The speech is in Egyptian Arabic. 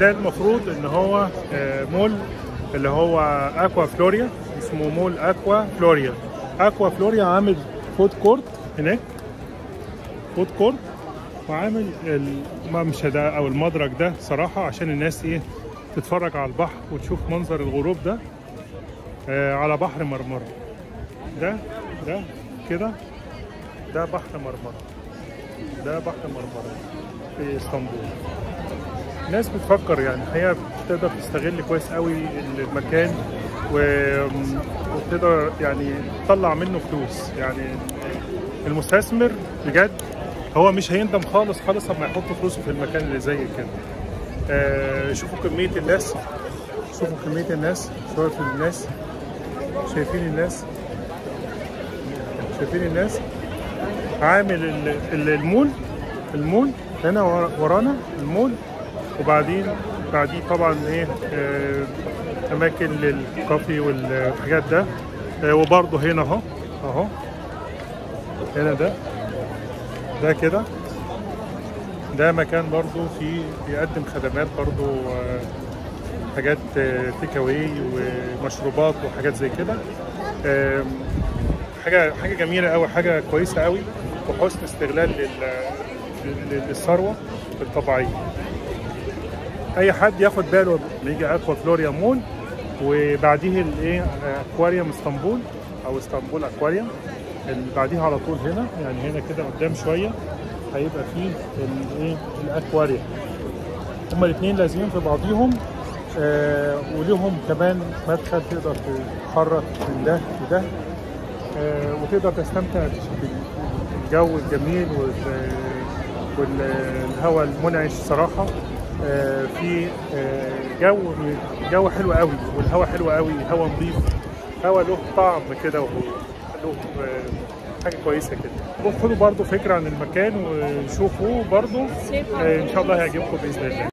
ده المفروض ان هو آه، مول اللي هو اكوا فلوريا اسمه مول اكوا فلوريا اكوا فلوريا عامل فود كورت هناك فود كورت وعامل الممشى ده او المدرج ده صراحه عشان الناس ايه تتفرج على البحر وتشوف منظر الغروب ده آه على بحر مرمره ده ده كده ده بحر مرمره ده بحر مرمره في اسطنبول ناس بتفكر يعني الحقيقه بتقدر تستغل كويس قوي المكان و- وتقدر يعني تطلع منه فلوس يعني المستثمر بجد هو مش هيندم خالص خالص لما يحط فلوسه في المكان اللي زي كده آه شوفوا كمية الناس شوفوا كمية الناس شوفوا الناس شايفين الناس شايفين الناس عامل ال- ال- المول المول هنا ورا- ورانا المول وبعدين بعديه طبعا ايه آه، اماكن للكافي والحاجات ده آه، وبرضه هنا اهو اهو هنا ده ده كده ده مكان برضه فيه بيقدم خدمات برضه آه، حاجات تيك اواي ومشروبات وحاجات زي كده آم، حاجه حاجه جميله قوي حاجه كويسه قوي وحسن استغلال لل- لل- للثروه الطبيعيه اي حد ياخد باله لما يجي اكوا فلوريا مول وبعديه الايه اكواريوم اسطنبول او اسطنبول اكواريوم اللي بعديها على طول هنا يعني هنا كده قدام شويه هيبقى فيه الايه الاكواريوم هما الاثنين لازمين في بعضيهم آه وليهم كمان مدخل تقدر تتحرك من ده لده آه وتقدر تستمتع بالجو الجميل وال- والهواء المنعش صراحة آه في آه جو جو حلو قوي والهواء حلو قوي هواء نظيف هواء له طعم كده وله آه حاجة كويسة كده خدوا برضو فكرة عن المكان وشوفوا برضو آه ان شاء الله هيعجبكم بإذن الله